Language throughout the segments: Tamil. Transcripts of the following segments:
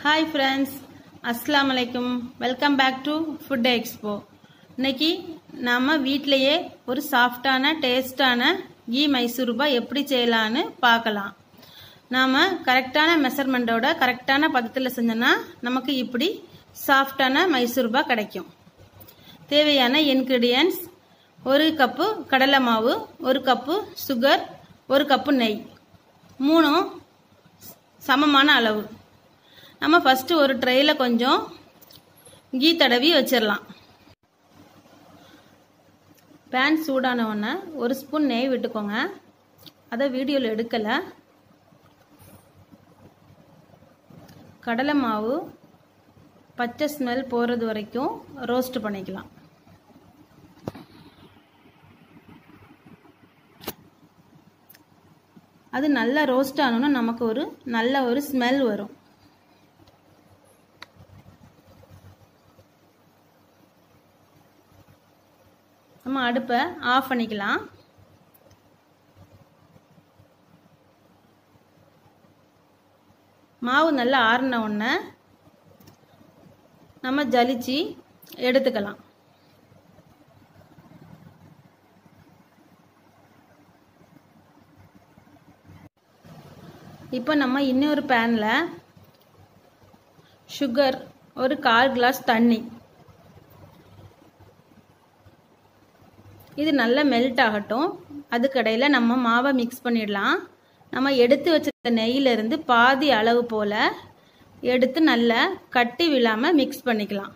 ஹாய் ஃப்ரெண்ட்ஸ் அஸ்ஸலாமு அலைக்கும் welcome back to food expo இன்னைக்கு நாம் வீட்டிலையே ஒரு சாஃப்டான டேஸ்டான கீ மைசூர்பா எப்படி செய்யலான்னு பார்க்கலாம் நாம் கரெக்டான மெஷர்மெண்ட்டோட கரெக்டான பதத்தில் செஞ்சோன்னா நமக்கு இப்படி சாஃப்டான மைசூர்பா கிடைக்கும் தேவையான இன்க்ரீடியன்ஸ் ஒரு கப்பு கடலை மாவு ஒரு கப்பு சுகர் ஒரு கப்பு நெய் மூணும் சமமான அளவு நம்ம ஃபஸ்ட்டு ஒரு ட்ரெயில் கொஞ்சம் கீ தடவி வச்சிடலாம் பேன் சூடான உடனே ஒரு ஸ்பூன் நெய் விட்டுக்கோங்க அதை வீடியோவில் எடுக்கலை கடலை மாவு பச்சை ஸ்மெல் போகிறது வரைக்கும் ரோஸ்ட் பண்ணிக்கலாம் அது நல்லா ரோஸ்ட் ஆனோன்னா நமக்கு ஒரு நல்ல ஒரு ஸ்மெல் வரும் நம்ம அடுப்பை ஆஃப் பண்ணிக்கலாம் மாவு நல்லா ஆறின உடனே நம்ம ஜலிச்சு எடுத்துக்கலாம் இப்போ நம்ம இன்னொரு பேனில் சுகர் ஒரு கால் கிளாஸ் தண்ணி இது நல்லா மெல்ட் ஆகட்டும் அதுக்கடையில் நம்ம மாவை மிக்ஸ் பண்ணிடலாம் நம்ம எடுத்து வச்சிருக்க நெய்யிலிருந்து பாதி அளவு போல் எடுத்து நல்லா கட்டி விழாமல் மிக்ஸ் பண்ணிக்கலாம்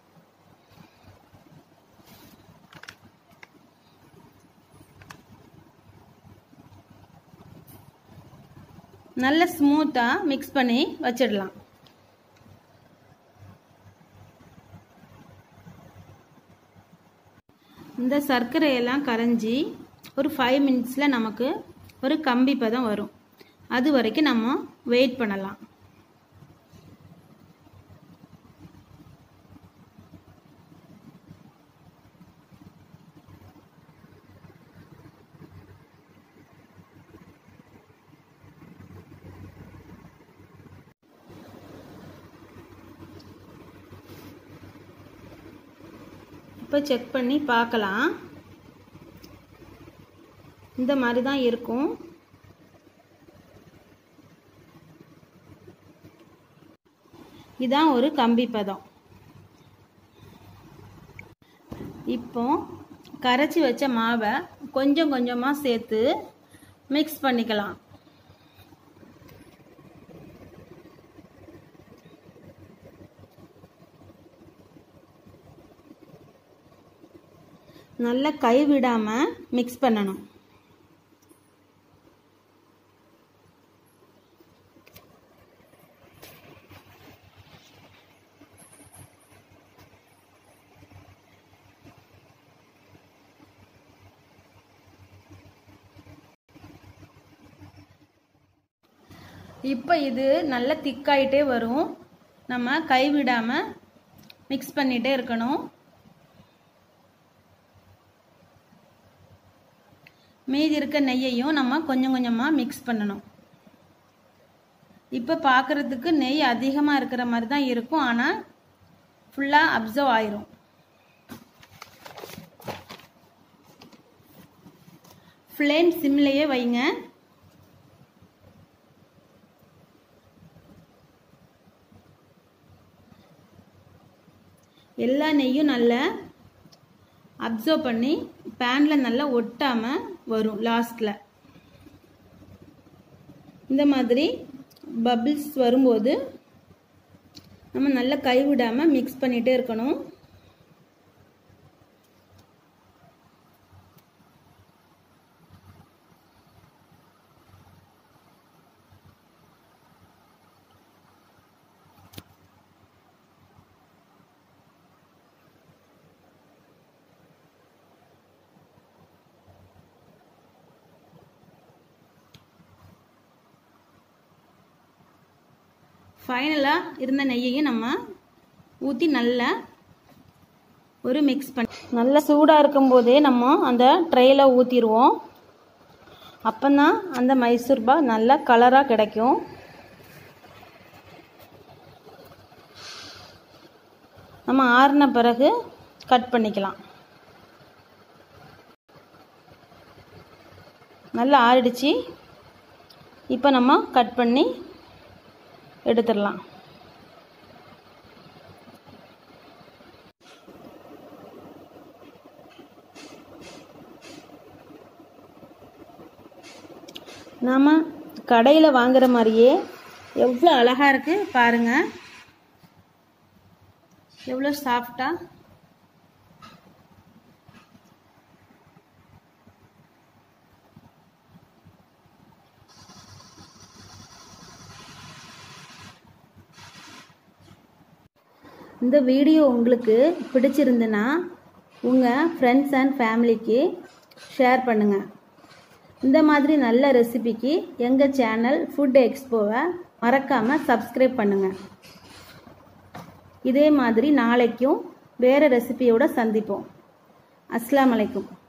நல்ல ஸ்மூத்தாக மிக்ஸ் பண்ணி வச்சிடலாம் இந்த சர்க்கரையெல்லாம் கரைஞ்சி ஒரு ஃபைவ் மினிட்ஸில் நமக்கு ஒரு கம்பி பதம் வரும் அது வரைக்கும் நம்ம வெயிட் பண்ணலாம் இப்போ செக் பண்ணி பார்க்கலாம் இந்த மாதிரி தான் இருக்கும் இதான் ஒரு கம்பி பதம் இப்போ கரைச்சி வச்ச மாவை கொஞ்சம் கொஞ்சமாக சேர்த்து மிக்ஸ் பண்ணிக்கலாம் நல்லா கை விடாமல் மிக்ஸ் பண்ணணும் இப்போ இது நல்ல திக்காயிட்டே வரும் நம்ம கை விடாமல் மிக்ஸ் பண்ணிகிட்டே இருக்கணும் மீதி இருக்க நெய்யையும் நம்ம கொஞ்சம் கொஞ்சமாக மிக்ஸ் பண்ணணும் இப்போ பார்க்குறதுக்கு நெய் அதிகமாக இருக்கிற மாதிரி தான் இருக்கும் ஆனால் ஃபுல்லாக அப்சர்வ் ஆயிரும் ஃப்ளேம் சிம்லேயே வைங்க எல்லா நெய்யும் நல்லா அப்சர்வ் பண்ணி பேனில் நல்லா ஒட்டாமல் வரும் லாஸ்ட்டில் இந்த மாதிரி பபிள்ஸ் வரும்போது நம்ம நல்லா கைவிடாமல் மிக்ஸ் பண்ணிகிட்டே இருக்கணும் ஃபைனலாக இருந்த நெய்யையும் நம்ம ஊற்றி நல்லா ஒரு மிக்ஸ் பண்ணி நல்லா சூடாக இருக்கும்போதே நம்ம அந்த ட்ரெயில் ஊற்றிடுவோம் அப்போதான் அந்த மைசூர்பா நல்லா கலராக கிடைக்கும் நம்ம ஆறின பிறகு கட் பண்ணிக்கலாம் நல்லா ஆறிடுச்சு இப்போ நம்ம கட் பண்ணி எடுத்துடலாம் நாம் கடையில் வாங்குற மாதிரியே எவ்வளோ அழகாக இருக்குது பாருங்கள் எவ்வளோ சாஃப்டாக இந்த வீடியோ உங்களுக்கு பிடிச்சிருந்துன்னா உங்கள் ஃப்ரெண்ட்ஸ் அண்ட் ஃபேமிலிக்கு ஷேர் பண்ணுங்கள் இந்த மாதிரி நல்ல ரெசிபிக்கு எங்கள் சேனல் ஃபுட் எக்ஸ்போவை மறக்காமல் சப்ஸ்கிரைப் பண்ணுங்கள் இதே மாதிரி நாளைக்கும் வேறு ரெசிபியோடு சந்திப்போம் அஸ்லாம் வலைக்கும்